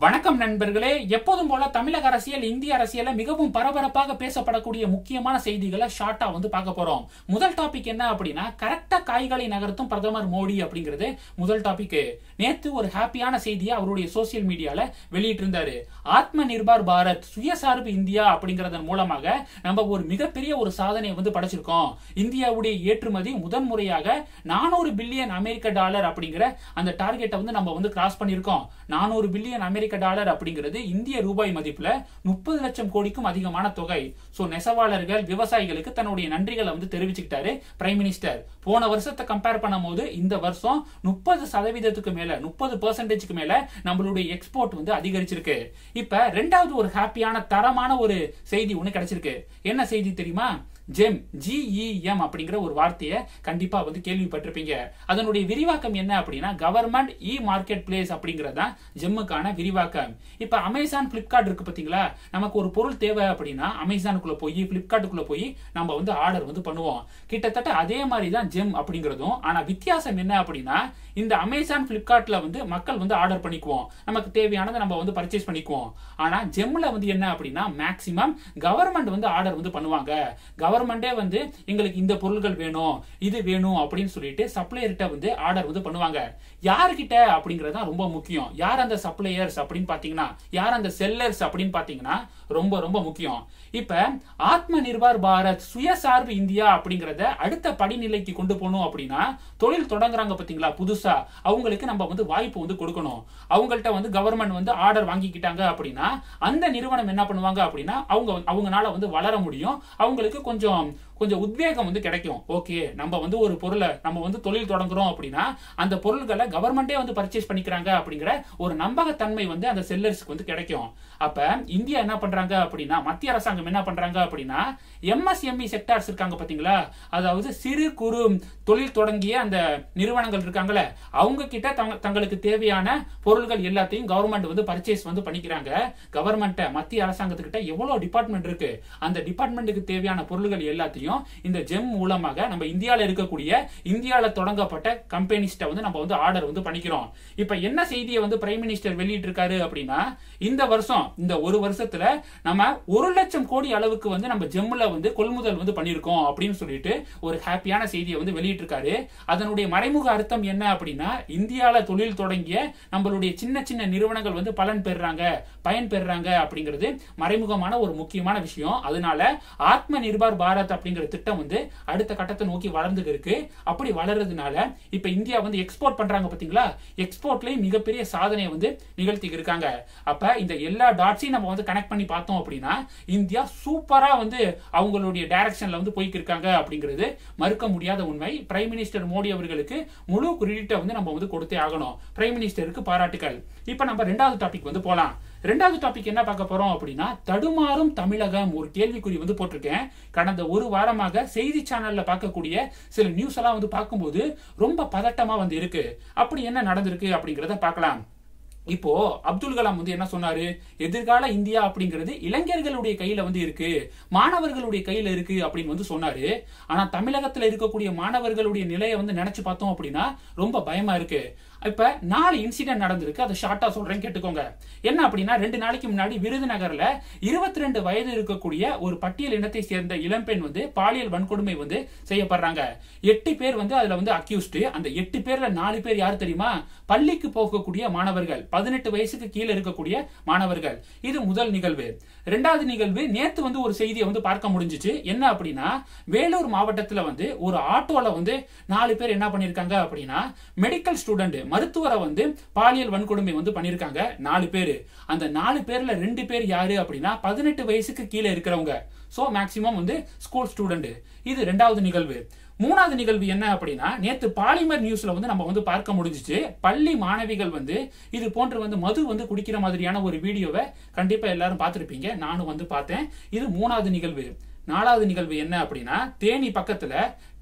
வணக்கம் நண்பர்களே எப்போதும் போல தமிழக அரசியல் இந்திய அரசியல மிகவும் பரபரப்பாக பேசப்படக்கூடிய முக்கியமான செய்திகளை ஷார்ட்டா வந்து பார்க்க போறோம் முதல் டாபிக் என்ன அப்படின்னா கரெக்டா காய்களை நகர்த்தும் பிரதமர் மோடி அப்படிங்கிறது முதல் டாபிக் நேத்து ஒரு ஹாப்பியான செய்தியை அவருடைய சோசியல் மீடியால வெளியிட்டு இருந்தாரு ஆத்ம நிர்பார் பாரத் சுயசார்பு இந்தியா அப்படிங்கறதன் மூலமாக நம்ம ஒரு மிகப்பெரிய ஒரு சாதனையை வந்து படைச்சிருக்கோம் இந்தியாவுடைய ஏற்றுமதி முதன் முறையாக நானூறு பில்லியன் அமெரிக்க டாலர் அப்படிங்கிற அந்த டார்கெட்டை வந்து நம்ம வந்து கிராஸ் பண்ணியிருக்கோம் நானூறு பில்லியன் அமெரிக்க டாலர் அப்படிங்கிறது இந்திய ரூபாய் மதிப்புல முப்பது லட்சம் கோடிக்கும் அதிகமான தொகை சோ நெசவாளர்கள் விவசாயிகளுக்கு தன்னுடைய நன்றிகளை வந்து தெரிவிச்சுக்கிட்டாரு பிரைம் மினிஸ்டர் போன வருஷத்தை கம்பேர் பண்ணும்போது இந்த வருஷம் முப்பது சதவீதத்துக்கு மேல முப்பது பெர்சன்டேஜ்க்கு மேல நம்மளுடைய எக்ஸ்போர்ட் வந்து அதிகரிச்சிருக்கு இப்ப ரெண்டாவது ஒரு ஹாப்பியான தரமான ஒரு செய்தி ஒண்ணு கிடைச்சிருக்கு என்ன செய்தி தெரியுமா ஜெம் ஜிஇஎம் அப்படிங்கிற ஒரு வார்த்தையை கண்டிப்பா வந்து கேள்விப்பட்டிருப்பீங்க அதனுடைய விரிவாக்கம் என்ன அப்படின்னா கவர்மெண்ட் இ மார்க்கெட் பிளேஸ் அப்படிங்கிறது தான் ஜெம்முக்கான விரிவாக்கம் இப்ப அமேசான் பிளிப்கார்ட் இருக்கு பாத்தீங்களா நமக்கு ஒரு பொருள் தேவை அப்படின்னா அமேசானுக்குள்ள போய் பிளிப்கார்ட்டுக்குள்ள போய் நம்ம வந்து ஆர்டர் வந்து பண்ணுவோம் கிட்டத்தட்ட அதே மாதிரி தான் ஜெம் அப்படிங்கிறதும் ஆனா வித்தியாசம் என்ன அப்படின்னா இந்த அமேசான் பிளிப்கார்ட்ல வந்து மக்கள் வந்து ஆர்டர் பண்ணிக்குவோம் நமக்கு தேவையானதை நம்ம வந்து பர்ச்சேஸ் பண்ணிக்குவோம் ஆனா ஜெம்ல வந்து என்ன அப்படின்னா மேக்சிமம் கவர்மெண்ட் வந்து ஆர்டர் வந்து பண்ணுவாங்க கவர்மெண்டே வந்து எங்களுக்கு இந்த பொருட்கள் வேணும் இது வேணும் அப்படின்னு சொல்லிட்டு சப்ளையர்கிட்ட வந்து ஆர்டர் வந்து பண்ணுவாங்க யாருக்கிட்ட அப்படிங்கறது தான் ரொம்ப முக்கியம் யார் அந்த சப்ளையர்ஸ் அப்படின்னு பாத்தீங்கன்னா யார் அந்த செல்லர்ஸ் அப்படின்னு பாத்தீங்கன்னா ரொம்ப ரொம்ப முக்கியம் இப்ப ஆத்ம நிர்பார் பாரத் சுயசார்பு இந்தியா அப்படிங்கறத அடுத்த படிநிலைக்கு கொண்டு போகணும் அப்படின்னா தொழில் தொடங்குறாங்க பாத்தீங்களா புதுசா அவங்களுக்கு நம்ம வந்து வாய்ப்பு வந்து கொடுக்கணும் அவங்கள்ட்ட வந்து கவர்மெண்ட் வந்து ஆர்டர் வாங்கிக்கிட்டாங்க அப்படின்னா அந்த நிறுவனம் என்ன பண்ணுவாங்க அப்படின்னா அவங்க அவங்கனால வந்து வளர முடியும் அவங்களுக்கு கொஞ்சம் கொஞ்சம் உத்வேகம் வந்து கிடைக்கும் ஓகே நம்ம வந்து ஒரு பொருளை நம்ம வந்து தொழில் தொடங்குறோம் அப்படின்னா அந்த பொருள்களை கவர்மெண்டே வந்து பர்ச்சேஸ் பண்ணிக்கிறாங்க அப்படிங்கிற ஒரு நம்பகத்தன்மை வந்து அந்த செல்லர்ஸ்க்கு வந்து கிடைக்கும் அப்ப இந்தியா என்ன பண்றாங்க அப்படின்னா மத்திய அரசாங்கம் என்ன பண்றாங்க அப்படின்னா எம்எஸ்எம்இ செக்டார்ஸ் இருக்காங்க பாத்தீங்களா அதாவது சிறு குறு தொழில் தொடங்கிய அந்த நிறுவனங்கள் இருக்காங்கல்ல அவங்க கிட்ட தங்க- தங்களுக்கு தேவையான பொருள்கள் எல்லாத்தையும் கவர்மெண்ட் வந்து பர்ச்சேஸ் வந்து பண்ணிக்கிறாங்க கவர்மெண்ட் மத்திய அரசாங்கத்துக்கிட்ட எவ்வளவு டிபார்ட்மெண்ட் இருக்கு அந்த டிபார்ட்மெண்ட்டுக்கு தேவையான பொருள்கள் எல்லாத்தையும் இந்த ஜெம் மூலமாக நம்ம இந்தியால இருக்கக்கூடிய இந்தியால தொடங்கப்பட்ட கம்பெனிஸ்ட வந்து நம்ம வந்து ஆர்டர் வந்து பண்ணிக்கிறோம் இப்ப என்ன செய்தியை வந்து பிரைம் மினிஸ்டர் வெளியிட்டு இருக்காரு அப்படின்னா இந்த வருஷம் இந்த ஒரு வருஷத்துல நம்ம ஒரு லட்சம் கோடி அளவுக்கு வந்து நம்ம ஜெம்ல வந்து கொள்முதல் வந்து பண்ணியிருக்கோம் அப்படின்னு சொல்லிட்டு ஒரு ஹாப்பியான செய்தியை வந்து வெளியிட்டு இருக்காரு அதனுடைய மறைமுக அர்த்தம் என்ன அப்படின்னா இந்தியால தொழில் தொடங்கிய நம்மளுடைய சின்ன சின்ன நிறுவனங்கள் வந்து பலன் பெறுறாங்க பயன் பெறுறாங்க அப்படிங்கிறது மறைமுகமான ஒரு முக்கியமான விஷயம் அதனால ஆத்ம நிர்பார் பாரத் அப்படிங்கிற திட்டம் வந்து அடுத்த கட்டத்தை நோக்கி வளர்ந்துட்டு இருக்கு அப்படி வளர்றதுனால இப்ப இந்தியா வந்து எக்ஸ்போர்ட் பண்றாங்க பாத்தீங்களா எக்ஸ்போர்ட்லயும் மிகப்பெரிய சாதனையை வந்து நிகழ்த்தி இருக்காங்க அப்ப இந்த எல்லா டாட்ஸையும் நம்ம வந்து கனெக்ட் பண்ணி பார்த்தோம் அப்படின்னா இந்தியா சூப்பரா வந்து அவங்களுடைய டைரக்ஷன்ல வந்து போய்க்கு இருக்காங்க அப்படிங்கிறது மறுக்க முடியாத உண்மை பிரைம் மினிஸ்டர் மோடி அவர்களுக்கு முழு கிரெடிட்டை வந்து நம்ம வந்து கொடுத்தே ஆகணும் பிரைம் மினிஸ்டருக்கு பாராட்டுகள் இப்ப நம்ம ரெண்டாவது டாபிக் வந்து போலாம் ரெண்டாவது டாபிக் என்ன பார்க்க போறோம் அப்படின்னா தடுமாறும் தமிழகம் ஒரு கேள்விக்குறி வந்து போட்டிருக்கேன் கடந்த ஒரு வாரமாக செய்தி சேனல்ல பார்க்கக்கூடிய சில நியூஸ் எல்லாம் வந்து பார்க்கும்போது ரொம்ப பதட்டமா வந்து இருக்கு அப்படி என்ன நடந்திருக்கு அப்படிங்கறத பார்க்கலாம் இப்போ அப்துல் கலாம் வந்து என்ன சொன்னாரு எதிர்கால இந்தியா அப்படிங்கிறது இளைஞர்களுடைய கையில வந்து இருக்கு மாணவர்களுடைய கையில இருக்கு அப்படின்னு வந்து சொன்னாரு ஆனா தமிழகத்துல இருக்கக்கூடிய மாணவர்களுடைய நிலையை வந்து நினைச்சு பார்த்தோம் அப்படின்னா ரொம்ப பயமா இருக்கு இப்ப நாலு இன்சிடென்ட் நடந்திருக்கு அதை ஷார்ட்டா சொல்றேன் கேட்டுக்கோங்க என்ன அப்படின்னா ரெண்டு நாளைக்கு முன்னாடி விருதுநகர்ல இருபத்தி ரெண்டு வயது இருக்கக்கூடிய ஒரு பட்டியல் இனத்தை சேர்ந்த இளம்பெண் வந்து பாலியல் வன்கொடுமை வந்து செய்யப்படுறாங்க எட்டு பேர் வந்து அதுல வந்து அக்யூஸ்டு அந்த எட்டு பேர்ல நாலு பேர் யார் தெரியுமா பள்ளிக்கு போகக்கூடிய மாணவர்கள் பதினெட்டு வயசுக்கு கீழே இருக்கக்கூடிய மாணவர்கள் இது முதல் நிகழ்வு ரெண்டாவது நிகழ்வு நேத்து வந்து ஒரு செய்தியை வந்து பார்க்க முடிஞ்சுச்சு என்ன அப்படின்னா வேலூர் மாவட்டத்துல வந்து ஒரு ஆட்டோல வந்து நாலு பேர் என்ன பண்ணிருக்காங்க அப்படின்னா மெடிக்கல் ஸ்டூடெண்ட் மருத்துவரை வந்து பாலியல் வன்கொடுமை வந்து பண்ணிருக்காங்க நாலு பேர் அந்த நாலு பேர்ல ரெண்டு பேர் யாரு அப்படின்னா பதினெட்டு வயசுக்கு கீழே இருக்கிறவங்க சோ மேக்சிமம் வந்து ஸ்கூல் ஸ்டூடெண்ட் இது ரெண்டாவது நிகழ்வு மூணாவது நிகழ்வு என்ன அப்படின்னா நேத்து பாலிமர் நியூஸ்ல வந்து நம்ம வந்து பார்க்க முடிஞ்சுச்சு பள்ளி மாணவிகள் வந்து இது போன்று வந்து மது வந்து குடிக்கிற மாதிரியான ஒரு வீடியோவை கண்டிப்பா எல்லாரும் பார்த்திருப்பீங்க நானும் வந்து பார்த்தேன் இது மூணாவது நிகழ்வு நாலாவது நிகழ்வு என்ன அப்படின்னா தேனி பக்கத்துல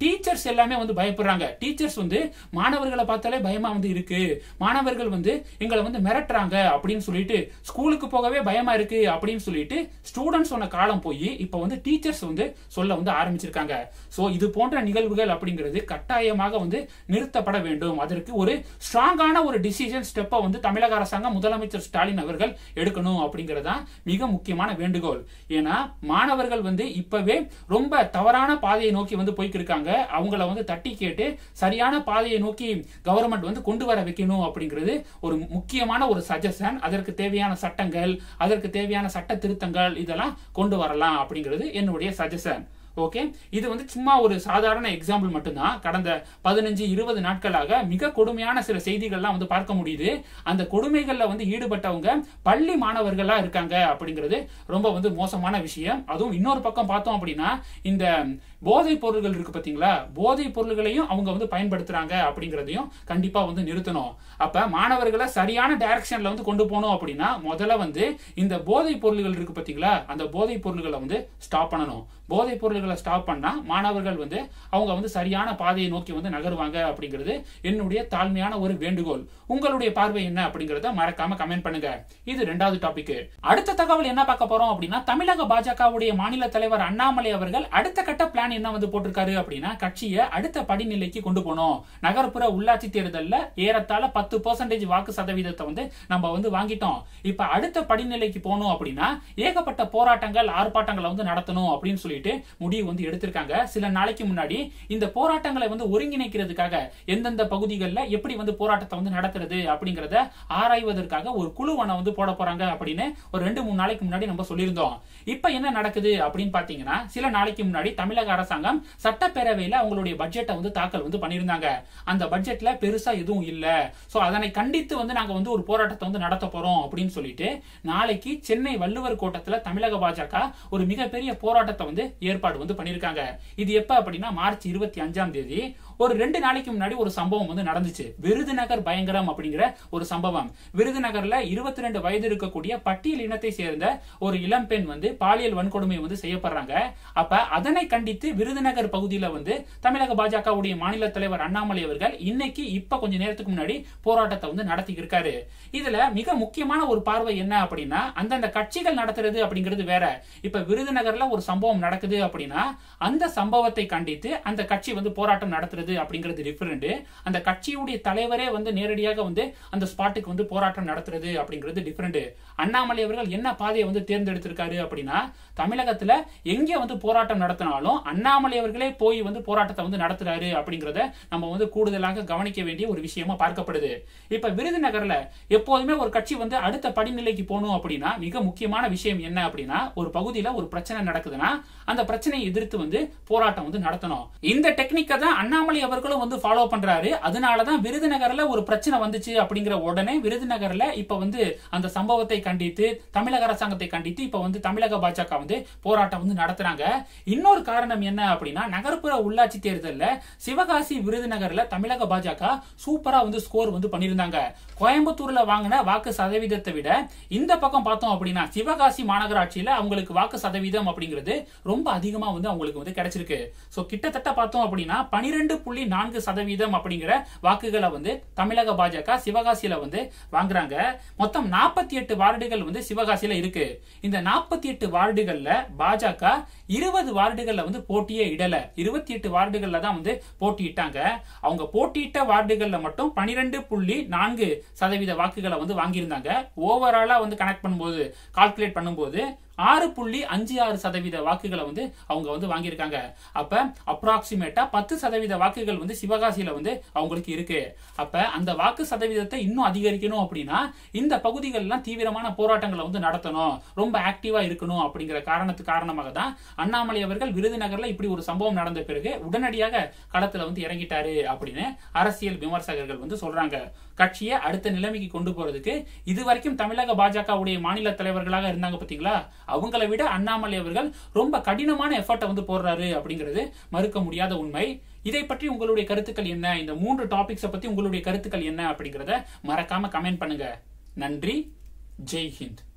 டீச்சர்ஸ் எல்லாமே வந்து பயப்படுறாங்க டீச்சர்ஸ் வந்து மாணவர்களை பார்த்தாலே பயமா வந்து இருக்கு மாணவர்கள் வந்து எங்களை வந்து மிரட்டுறாங்க அப்படின்னு சொல்லிட்டு ஸ்கூலுக்கு போகவே பயமா இருக்கு அப்படின்னு சொல்லிட்டு ஸ்டூடெண்ட்ஸ் சொன்ன காலம் போய் இப்போ வந்து டீச்சர்ஸ் வந்து சொல்ல வந்து ஆரம்பிச்சிருக்காங்க ஸோ இது போன்ற நிகழ்வுகள் அப்படிங்கிறது கட்டாயமாக வந்து நிறுத்தப்பட வேண்டும் அதற்கு ஒரு ஸ்ட்ராங்கான ஒரு டிசிஷன் ஸ்டெப்பை வந்து தமிழக அரசாங்கம் முதலமைச்சர் ஸ்டாலின் அவர்கள் எடுக்கணும் அப்படிங்கறதா மிக முக்கியமான வேண்டுகோள் ஏன்னா மாணவர்கள் வந்து இப்பவே ரொம்ப தவறான பாதையை நோக்கி வந்து போய்க்கு இருக்காங்க அவங்கள வந்து தட்டி கேட்டு சரியான பாதையை நோக்கி கவர்மெண்ட் வந்து கொண்டு வர வைக்கணும் அப்படிங்கிறது ஒரு முக்கியமான ஒரு சஜஷன் அதற்கு தேவையான சட்டங்கள் அதற்கு தேவையான சட்ட திருத்தங்கள் இதெல்லாம் கொண்டு வரலாம் அப்படிங்கிறது என்னுடைய சஜஷன் ஓகே இது வந்து சும்மா ஒரு சாதாரண எக்ஸாம்பிள் மட்டும்தான் கடந்த பதினஞ்சு இருபது நாட்களாக மிக கொடுமையான சில செய்திகள்லாம் வந்து பார்க்க முடியுது அந்த கொடுமைகள்ல வந்து ஈடுபட்டவங்க பள்ளி மாணவர்களா இருக்காங்க அப்படிங்கிறது ரொம்ப வந்து மோசமான விஷயம் அதுவும் இன்னொரு பக்கம் பார்த்தோம் அப்படின்னா இந்த போதைப் பொருள்கள் இருக்கு பாத்தீங்களா போதைப் பொருள்களையும் அவங்க வந்து பயன்படுத்துறாங்க அப்படிங்கிறதையும் கண்டிப்பா வந்து நிறுத்தணும் அப்ப மாணவர்களை சரியான டைரக்ஷன்ல வந்து கொண்டு போகணும் அப்படின்னா முதல்ல வந்து இந்த போதைப் பொருள்கள் இருக்கு பாத்தீங்களா அந்த போதைப் பொருள்களை வந்து ஸ்டாப் பண்ணணும் போதைப் பொருள்களை ஸ்டாப் பண்ணா மாணவர்கள் வந்து அவங்க வந்து சரியான பாதையை நோக்கி வந்து நகருவாங்க அப்படிங்கிறது என்னுடைய தாழ்மையான ஒரு வேண்டுகோள் உங்களுடைய பார்வை என்ன அப்படிங்கறத மறக்காம கமெண்ட் பண்ணுங்க இது ரெண்டாவது டாபிக் அடுத்த தகவல் என்ன பார்க்க போறோம் அப்படின்னா தமிழக பாஜகவுடைய மாநில தலைவர் அண்ணாமலை அவர்கள் அடுத்த கட்ட பிளான் என்ன வந்து போட்டிருக்காரு அப்படின்னா கட்சியை அடுத்த படிநிலைக்கு கொண்டு போனோம் நகர்ப்புற உள்ளாட்சி தேர்தல்ல ஏறத்தாழ பத்து பர்சன்டேஜ் வாக்கு சதவீதத்தை வந்து நம்ம வந்து வாங்கிட்டோம் இப்ப அடுத்த படிநிலைக்கு போகணும் அப்படின்னா ஏகப்பட்ட போராட்டங்கள் ஆர்ப்பாட்டங்களை வந்து நடத்தணும் அப்படின்னு சொல்லிட்டு முடிவு வந்து எடுத்திருக்காங்க சில நாளைக்கு முன்னாடி இந்த போராட்டங்களை வந்து ஒருங்கிணைக்கிறதுக்காக எந்தெந்த பகுதிகளில் எப்படி வந்து போராட்டத்தை வந்து நடத்துறது அப்படிங்கறத ஆராய்வதற்காக ஒரு குழுவனை வந்து போட போறாங்க அப்படின்னு ஒரு ரெண்டு மூணு நாளைக்கு முன்னாடி நம்ம சொல்லியிருந்தோம் இப்ப என்ன நடக்குது அப்படின்னு பாத்தீங்கன்னா சில நாளைக்கு முன்னாடி தமிழக அரசாங்கம் சட்டப்பேரவையில அவங்களுடைய பட்ஜெட்டை வந்து தாக்கல் வந்து பண்ணியிருந்தாங்க அந்த பட்ஜெட்ல பெருசா எதுவும் இல்ல சோ அதனை கண்டித்து வந்து நாங்க வந்து ஒரு போராட்டத்தை வந்து நடத்த போறோம் அப்படின்னு சொல்லிட்டு நாளைக்கு சென்னை வள்ளுவர் கோட்டத்துல தமிழக பாஜக ஒரு மிகப்பெரிய போராட்டத்தை வந்து ஏற்பாடு வந்து பண்ணிருக்காங்க இது எப்ப அப்படின்னா மார்ச் இருபத்தி அஞ்சாம் தேதி ஒரு ரெண்டு நாளைக்கு முன்னாடி ஒரு சம்பவம் வந்து நடந்துச்சு விருதுநகர் பயங்கரம் அப்படிங்கிற ஒரு சம்பவம் விருதுநகர்ல இருபத்தி ரெண்டு வயது இருக்கக்கூடிய பட்டியல் இனத்தை சேர்ந்த ஒரு இளம்பெண் வந்து பாலியல் வன்கொடுமை வந்து செய்யப்படுறாங்க அப்ப அதனை கண்டித்து விருதுநகர் பகுதியில வந்து தமிழக பாஜகவுடைய மாநில தலைவர் அண்ணாமலை அவர்கள் இன்னைக்கு இப்ப கொஞ்ச நேரத்துக்கு முன்னாடி போராட்டத்தை வந்து நடத்தி இருக்காரு இதுல மிக முக்கியமான ஒரு பார்வை என்ன அப்படின்னா அந்தந்த கட்சிகள் நடத்துறது அப்படிங்கிறது வேற இப்ப விருதுநகர்ல ஒரு சம்பவம் நடக்குது அப்படின்னா அந்த சம்பவத்தை கண்டித்து அந்த கட்சி வந்து போராட்டம் நடத்துறது அப்படிங்கிறது டிஃபரெண்ட் அந்த கட்சியுடைய தலைவரே வந்து நேரடியாக வந்து அந்த ஸ்பாட்டுக்கு வந்து போராட்டம் நடத்துறது அப்படிங்கிறது டிஃபரெண்ட் அண்ணாமலை அவர்கள் என்ன பாதையை வந்து தேர்ந்தெடுத்திருக்காரு அப்படின்னா தமிழகத்துல எங்க வந்து போராட்டம் நடத்தினாலும் அண்ணாமலை அவர்களே போய் வந்து போராட்டத்தை வந்து நடத்துறாரு அப்படிங்கறத நம்ம வந்து கூடுதலாக கவனிக்க வேண்டிய ஒரு விஷயமா பார்க்கப்படுது இப்ப விருதுநகர்ல எப்போதுமே ஒரு கட்சி வந்து அடுத்த படிநிலைக்கு போகணும் அப்படின்னா மிக முக்கியமான விஷயம் என்ன அப்படின்னா ஒரு பகுதியில ஒரு பிரச்சனை நடக்குதுன்னா அந்த பிரச்சனையை எதிர்த்து வந்து போராட்டம் வந்து நடத்தணும் இந்த டெக்னிக்கை தான் அண்ணாமலை அவர்களும் வந்து ஃபாலோ பண்றாரு அதனாலதான் விருதுநகர்ல ஒரு பிரச்சனை வந்துச்சு அப்படிங்கிற உடனே விருதுநகர்ல இப்ப வந்து அந்த சம்பவத்தை கண்டித்து தமிழக அரசாங்கத்தை கண்டித்து இப்ப வந்து தமிழக பாஜக வந்து போராட்டம் வந்து நடத்துறாங்க இன்னொரு காரணம் என்ன அப்படின்னா நகர்ப்புற உள்ளாட்சி தேர்தல்ல சிவகாசி விருதுநகர்ல தமிழக பாஜக சூப்பரா வந்து ஸ்கோர் வந்து பண்ணியிருந்தாங்க கோயம்புத்தூர்ல வாங்கின வாக்கு சதவீதத்தை விட இந்த பக்கம் பார்த்தோம் அப்படின்னா சிவகாசி மாநகராட்சியில அவங்களுக்கு வாக்கு சதவீதம் அப்படிங்கிறது ரொம்ப அதிகமா வந்து அவங்களுக்கு வந்து கிடைச்சிருக்கு சோ கிட்டத்தட்ட பார்த்தோம் அப்படின்னா பனிரெண்டு புள்ளி நான்கு சதவீதம் அப்படிங்கிற வாக்குகளை வந்து தமிழக பாஜக சிவகாசியில வந்து வாங்குறாங்க மொத்தம் நாற்பத்தி எட்டு வார்டுகள் வந்து சிவகாசியில இருக்கு இந்த நாற்பத்தி எட்டு வார்டுகள்ல பாஜக இருபது வார்டுகள்ல வந்து போட்டியே இடல இருபத்தி எட்டு வார்டுகள்ல தான் வந்து போட்டியிட்டாங்க அவங்க போட்டியிட்ட வார்டுகள்ல மட்டும் பனிரெண்டு புள்ளி நான்கு சதவீத வாக்குகளை வந்து வாங்கியிருந்தாங்க ஓவராலா வந்து கனெக்ட் பண்ணும்போது கால்குலேட் பண்ணும்போது ஆறு புள்ளி அஞ்சு ஆறு சதவீத வாக்குகளை வந்து அவங்க வந்து வாங்கியிருக்காங்க அப்ப அப்ராக்சிமேட்டா பத்து சதவீத வாக்குகள் வந்து சிவகாசியில வந்து அவங்களுக்கு இருக்கு அப்ப அந்த வாக்கு சதவீதத்தை இன்னும் அதிகரிக்கணும் அப்படின்னா இந்த பகுதிகளெல்லாம் தீவிரமான போராட்டங்களை வந்து நடத்தணும் ரொம்ப ஆக்டிவா இருக்கணும் அப்படிங்கிற காரணத்து காரணமாக தான் அண்ணாமலை அவர்கள் விருதுநகர்ல இப்படி ஒரு சம்பவம் நடந்த பிறகு உடனடியாக களத்துல வந்து இறங்கிட்டாரு அப்படின்னு அரசியல் விமர்சகர்கள் வந்து சொல்றாங்க கட்சியை அடுத்த நிலைமைக்கு கொண்டு போறதுக்கு இது வரைக்கும் தமிழக பாஜகவுடைய மாநில தலைவர்களாக இருந்தாங்க பாத்தீங்களா அவங்களை விட அண்ணாமலை அவர்கள் ரொம்ப கடினமான எஃபர்ட்டை வந்து போடுறாரு அப்படிங்கிறது மறுக்க முடியாத உண்மை இதை பற்றி உங்களுடைய கருத்துக்கள் என்ன இந்த மூன்று டாபிக்ஸை பத்தி உங்களுடைய கருத்துக்கள் என்ன அப்படிங்கறத மறக்காம கமெண்ட் பண்ணுங்க நன்றி ஜெய் ஹிந்த்